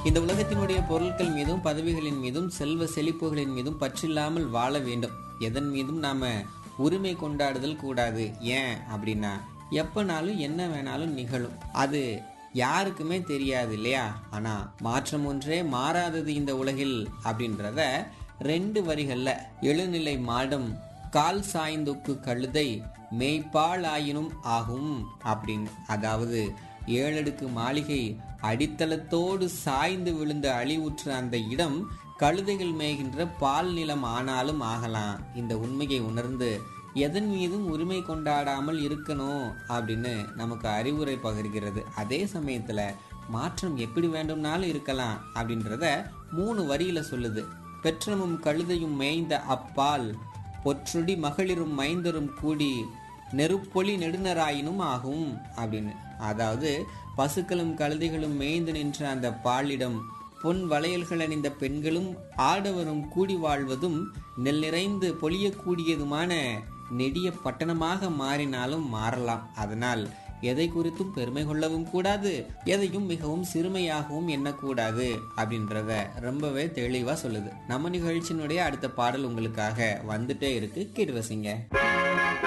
இந்த உலகத்தினுடைய பொருட்கள் மீதும் பதவிகளின் மீதும் செல்வ செழிப்புகளின் மீதும் பற்றில்லாமல் வாழ வேண்டும் எதன் மீதும் நாம உரிமை கொண்டாடுதல் கூடாது ஏன் அப்படின்னா எப்பனாலும் என்ன வேணாலும் நிகழும் அது யாருக்குமே தெரியாது இல்லையா ஆனா மாற்றம் ஒன்றே மாறாதது இந்த உலகில் அப்படின்றத ரெண்டு வரிகள்ல எழுநிலை மாடம் கால் சாய்ந்தொக்கு கழுதை மேய்ப்பால் ஆயினும் ஆகும் அப்படின்னு அதாவது ஏழடுக்கு மாளிகை அடித்தளத்தோடு சாய்ந்து விழுந்த அழிவுற்ற அந்த இடம் கழுதைகள் மேய்கின்ற பால் நிலம் ஆனாலும் ஆகலாம் இந்த உண்மையை உணர்ந்து எதன் மீதும் உரிமை கொண்டாடாமல் இருக்கணும் அப்படின்னு நமக்கு அறிவுரை பகிர்கிறது அதே சமயத்துல மாற்றம் எப்படி வேண்டும்னாலும் இருக்கலாம் அப்படின்றத மூணு வரியில சொல்லுது பெற்றமும் கழுதையும் மேய்ந்த அப்பால் பொற்றுடி மகளிரும் மைந்தரும் கூடி நெருப்பொலி நெடுநராயினும் ஆகும் அப்படின்னு அதாவது பசுக்களும் கழுதைகளும் மேய்ந்து நின்ற அந்த பாலிடம் பொன் வளையல்கள் அணிந்த பெண்களும் ஆடவரும் கூடி வாழ்வதும் நெல் நிறைந்து பொழியக்கூடியதுமான நெடிய பட்டணமாக மாறினாலும் மாறலாம் அதனால் எதை குறித்தும் பெருமை கொள்ளவும் கூடாது எதையும் மிகவும் சிறுமையாகவும் எண்ணக்கூடாது அப்படின்றத ரொம்பவே தெளிவா சொல்லுது நம்ம நிகழ்ச்சியினுடைய அடுத்த பாடல் உங்களுக்காக வந்துட்டே இருக்கு கேட்டு வசிங்க